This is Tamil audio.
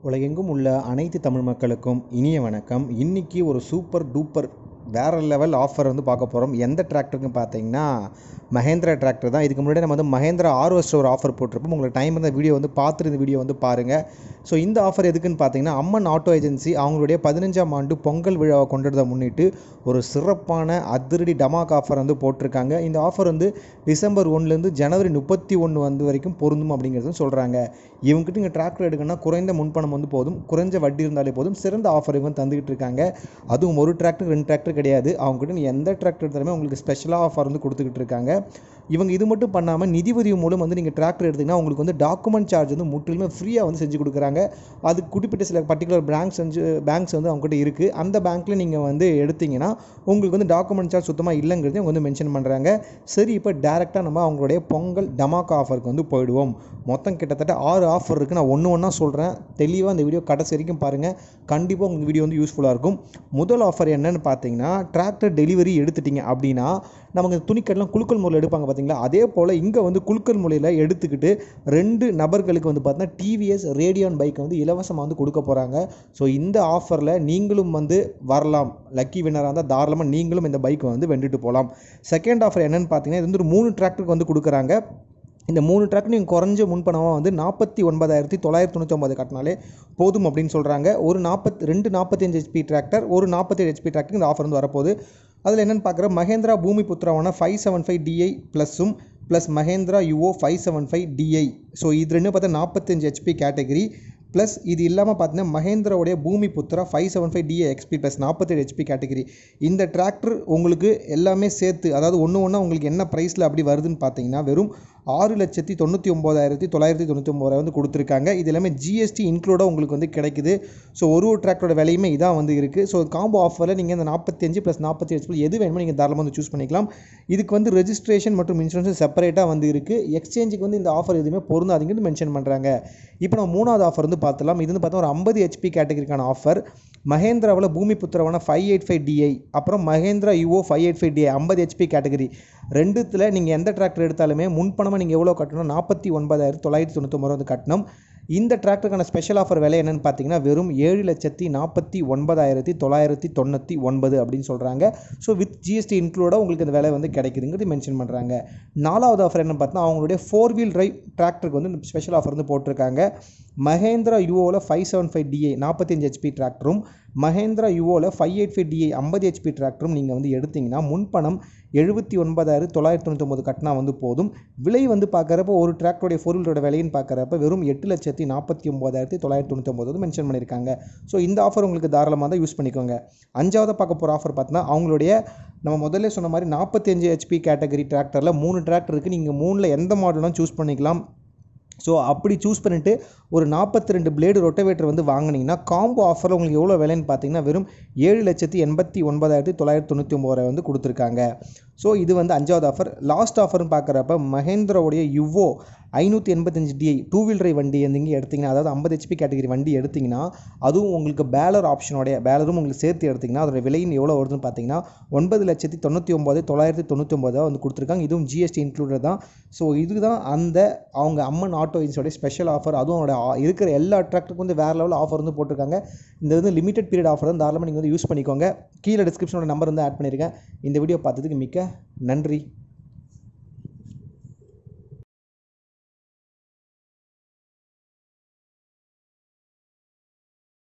உலகெங்கும் உள்ள அனைத்து தமிழ் மக்களுக்கும் இனிய வணக்கம் இன்னைக்கு ஒரு சூப்பர் டூப்பர் வேறு லெவல் ஆஃபர் வந்து பார்க்க போகிறோம் எந்த டிராக்டருக்குன்னு பார்த்தீங்கன்னா மஹேந்திரா டிராக்டர் தான் இதுக்கு முன்னாடி நம்ம வந்து மஹேந்திரா ஆறு வருஷம் ஒரு ஆஃபர் போட்டிருப்போம் உங்களுக்கு டைம் இருந்த வீடியோ வந்து பார்த்துட்டு இந்த வீடியோ வந்து பாருங்கள் ஸோ இந்த ஆஃபர் எதுக்குன்னு பார்த்தீங்கன்னா அம்மன் ஆட்டோ ஏஜென்சி அவங்களுடைய பதினஞ்சாம் ஆண்டு பொங்கல் விழாவை கொண்டாடுறதை முன்னிட்டு ஒரு சிறப்பான அதிரடி டமாக் ஆஃபர் வந்து போட்டிருக்காங்க இந்த ஆஃபர் வந்து டிசம்பர் ஒன்றுலேருந்து ஜனவரி முப்பத்தி ஒன்று வந்து வரைக்கும் பொருந்தும் அப்படிங்கிறது சொல்கிறாங்க இவங்ககிட்ட இங்கே டிராக்டர் எடுக்கணும்னா குறைந்த முன்பணம் வந்து போதும் குறைஞ்ச வட்டி இருந்தாலே போதும் சிறந்த ஆஃபர் இவங்க தந்துக்கிட்டு இருக்காங்க அதுவும் ஒரு டிராக்டர் ரெண்டு டிராக்டர் கிடையாது அவங்ககிட்ட நீ எந்த டிராக்டர் எடுத்தாலுமே உங்களுக்கு ஸ்பெஷலாக ஆஃபர் வந்து கொடுத்துக்கிட்டு இருக்காங்க இவங்க இது மட்டும் பண்ணாமல் நிதி உதவி மூலம் வந்து நீங்கள் டிராக்டர் எடுத்தீங்கன்னா உங்களுக்கு வந்து டாக்குமெண்ட் சார்ஜ் வந்து முற்றிலுமே ஃப்ரீயாக வந்து செஞ்சு கொடுக்குறாங்க அது குறிப்பிட்ட சில பர்டிகுலர் பேங்க்ஸ் வந்து பேங்க்ஸ் வந்து அவங்ககிட்ட இருக்குது அந்த பேங்க்கில் நீங்கள் வந்து எடுத்தீங்கன்னா உங்களுக்கு வந்து டாக்குமெண்ட் சார்ஜ் சுத்தமாக இல்லைங்கிறதையும் அவங்க வந்து மென்ஷன் பண்ணுறாங்க சரி இப்போ டேரெக்டாக நம்ம அவங்களுடைய பொங்கல் டமாக் ஆஃபருக்கு வந்து போயிடுவோம் மொத்தம் கிட்டத்தட்ட ஆறு ஆஃபர் இருக்குது நான் ஒன்று ஒன்றா சொல்கிறேன் தெளிவாக இந்த வீடியோ கடைசி வரைக்கும் பாருங்கள் கண்டிப்பாக உங்களுக்கு வீடியோ வந்து யூஸ்ஃபுல்லாக இருக்கும் முதல் ஆஃபர் என்னன்னு பார்த்தீங்கன்னா டிராக்டர் டெலிவரி எடுத்துட்டீங்க அப்படின்னா நமக்கு துணிக்கடலாம் குழுக்கள் முறையில் எடுப்பாங்க பார்த்தீங்களா அதே போல் இங்கே வந்து குழுக்கள் முறையில் எடுத்துக்கிட்டு ரெண்டு நபர்களுக்கு வந்து பார்த்தீங்கன்னா டிவிஎஸ் ரேடியான் பைக் வந்து இலவசமாக வந்து கொடுக்க போகிறாங்க ஸோ இந்த ஆஃபரில் நீங்களும் வந்து வரலாம் லக்கி வின்னராக இருந்தால் தாராளமாக நீங்களும் இந்த பைக்கை வந்து வெண்டுட்டு போகலாம் செகண்ட் ஆஃபர் என்னன்னு பார்த்தீங்கன்னா இது வந்து ஒரு மூணு டிராக்டருக்கு வந்து கொடுக்குறாங்க இந்த மூணு ட்ராக் நீங்கள் குறைஞ்ச முன்பணமாக வந்து நாற்பத்தி ஒன்பதாயிரத்தி தொள்ளாயிரத்தி தொண்ணூற்றி ஒம்பது கட்டினாலே போதும் அப்படின்னு சொல்கிறாங்க ஒரு நாற்பத்தி ரெண்டு நாற்பத்தஞ்சு ஹெச்பி டிராக்டர் ஒரு நாற்பத்தேழு ஹெச்பி டிராக்டர் இந்த ஆஃபர் வந்து வரப்போகுது அதில் என்னென்னு பார்க்குற மகேந்திரா பூமி புத்திராவான ஃபைவ் செவன் ஃபைவ் டிஐ ப்ளஸ்ஸும் plus Mahindra Yuvo five seven five DI so இது ரெண்டு பார்த்தா நாற்பத்தஞ்சு ஹெச்பி கேட்டகரி ப்ளஸ் இது இல்லாமல் பார்த்தீங்கன்னா மகேந்திராவுடைய Bhoomiputra five seven five DI XP plus நாற்பத்தேழு ஹெச்பி கேட்டகரி இந்த டிராக்டர் உங்களுக்கு எல்லாமே சேர்த்து அதாவது ஒன்று ஒன்றா உங்களுக்கு என்ன ப்ரைஸில் அப்படி வருதுன்னு பார்த்தீங்கன்னா வெறும் ஆறு லட்சத்தி தொண்ணூற்றி ஒம்போதாயிரத்தி தொள்ளாயிரத்தி தொண்ணூற்றி ஒம்பது வந்து கொடுத்துருக்காங்க இது எல்லாமே ஜிஎஸ்டி இன்க்ளூடாக உங்களுக்கு வந்து கிடைக்குது ஸோ ஒரு ஒரு டிராக்டரோட விலையுமே இதான் வந்து இருக்குது ஸோ காம்போ ஆஃபரில் நீங்கள் இந்த நாற்பத்தஞ்சு ப்ளஸ் நாற்பத்தி ஹெச்பி எது வேணுமோ நீங்கள் தாராளமாக வந்து சூஸ் பண்ணிக்கலாம் இதுக்கு வந்து ரெஜிஸ்ட்ரேஷன் மற்றும் இன்சூரன்ஸ் செப்பரேட்டாக வந்து இருக்குது எக்ஸ்சேஞ்சுக்கு வந்து இந்த ஆஃபர் எதுவுமே பொருந்தாதீங்கன்னு மென்ஷன் பண்ணுறாங்க இப்போ நம்ம மூணாவது ஆஃபர் வந்து பார்த்துலாம் இது வந்து பார்த்தா ஒரு ஐம்பது ஹெச்பி கேட்டகரிக்கான ஆஃபர் மகேந்திராவில் பூமி புத்திரவான ஃபைவ் எயிட் ஃபைவ் டிஐ அப்புறம் Mahindra Yuvo five eight five DI ஐம்பது ஹெச்பி கேட்டகரி ரெண்டுத்தில் நீங்கள் எந்த டிராக்டர் எடுத்தாலுமே முன்பணமாக நீங்கள் எவ்வளோ கட்டணும் நாற்பத்தி ஒன்பதாயிரத்தி தொள்ளாயிரத்தி தொண்ணூத்தொம்பது வந்து கட்டணும் இந்த டிராக்டருக்கான ஸ்பெஷல் ஆஃபர் விலை என்னென்னு பார்த்தீங்கன்னா வெறும் ஏழு லட்சத்தி நாற்பத்தி ஒன்பதாயிரத்தி தொள்ளாயிரத்தி தொண்ணூற்றி ஒன்பது அப்படின்னு சொல்கிறாங்க ஸோ வித் ஜிஎஸ்டி இன்க்ளூடாக உங்களுக்கு இந்த விலை வந்து கிடைக்குதுங்கிறது மென்ஷன் பண்ணுறாங்க நாலாவது ஆஃபர் என்னென்னு பார்த்தீங்கன்னா அவங்களுடைய ஃபோர் வீல் டிரைவ் டிராக்டருக்கு வந்து ஸ்பெஷல் ஆஃபர் வந்து போட்டிருக்காங்க மகேந்திரா யுவோவில் ஃபைவ் செவன் ஃபைவ் டிஏ நாற்பத்தஞ்சு ஹெச்பி டிராக்டரும் மகேந்திரா யுவோவில் ஃபைவ் எயிட் ஃபைவ் டிஏ ஐம்பது ஹெச்பி டிராக்டரும் நீங்கள் வந்து எடுத்திங்கன்னா முன்பணம் எழுபத்தி ஒன்பதாயிரத்தி தொள்ளாயிரத்தி தொண்ணூத்தொம்பது கட்டினா வந்து போதும் விலை வந்து பார்க்குறப்ப ஒரு டிராக்டருடைய ஃபோர் வீலரோட விலைன்னு பார்க்குறப்ப வெறும் எட்டு லட்சத்தி நாற்பத்தி ஒம்பதாயிரத்தி தொள்ளாயிரத்தி தொண்ணூத்தொம்பது வந்து மென்ஷன் பண்ணியிருக்காங்க ஸோ இந்த ஆஃபர் உங்களுக்கு தாராளமாக தான் யூஸ் பண்ணிக்கோங்க அஞ்சாவது பார்க்க போகிற ஆஃபர் பார்த்தீங்கன்னா அவங்களுடைய நம்ம முதல்ல சொன்ன மாதிரி நாற்பத்தஞ்சு ஹெச்பி கேட்டகரி டிராக்டரில் மூணு டிராக்டர் இருக்குது நீங்கள் மூணில் எந்த மாடலும் சூஸ் பண்ணிக்கலாம் ஸோ அப்படி சூஸ் பண்ணிவிட்டு ஒரு நாற்பத்தி ரெண்டு பிளேடு ரொட்டவேட்டர் வந்து வாங்கினீங்கன்னா காம்போ ஆஃபரில் உங்களுக்கு எவ்வளோ விலைன்னு பார்த்தீங்கன்னா வெறும் ஏழு லட்சத்தி எண்பத்தி ஒன்பதாயிரத்தி தொள்ளாயிரத்தி தொண்ணூற்றி ஒம்பது ரூபாய் வந்து கொடுத்துருக்காங்க ஸோ இது வந்து அஞ்சாவது ஆஃபர் லாஸ்ட் ஆஃபர்னு பார்க்குறப்ப மஹேந்திராவுடைய யுவோ ஐநூற்றி எண்பத்தஞ்சு டிஐ டூ வீல் டிரைவ் வண்டி நீங்கள் எடுத்திங்கன்னா அதாவது ஐம்பது ஹெச்பி கேட்டகரி வண்டி எடுத்திங்கன்னா அதுவும் உங்களுக்கு பேலர் ஆப்ஷனோடைய பேலரும் உங்களுக்கு சேர்த்து எடுத்திங்கன்னா அதோட விலையின் எவ்வளோ வருதுன்னு பார்த்தீங்கன்னா ஒன்பது லட்சத்தி தொண்ணூற்றி ஒம்பது தொள்ளாயிரத்தி தொண்ணூற்றி ஒம்பது வந்து கொடுத்துருக்காங்க இதுவும் ஜிஎஸ்டி இன்க்ளூடட் தான் ஸோ இதுதான் அந்த அவங்க அம்மன் ஆட்டோ ஏஜென்சியோடைய ஸ்பெஷல் ஆஃபர் அதுவும் அவங்களோட இருக்கிற எல்லா டிராக்டருக்கும் வந்து வேறு லெவல் ஆஃபர் வந்து போட்டிருக்காங்க இந்த வந்து லிமிடெட் பீரியட் ஆஃபர் தான் தாராளமாக நீங்கள் வந்து யூஸ் பண்ணிக்கோங்க கீழே டிஸ்கிரிப்ஷனோட நம்பர் வந்து ஆட் பண்ணியிருக்கேன் இந்த வீடியோ பார்த்ததுக்கு மிக்க நன்றி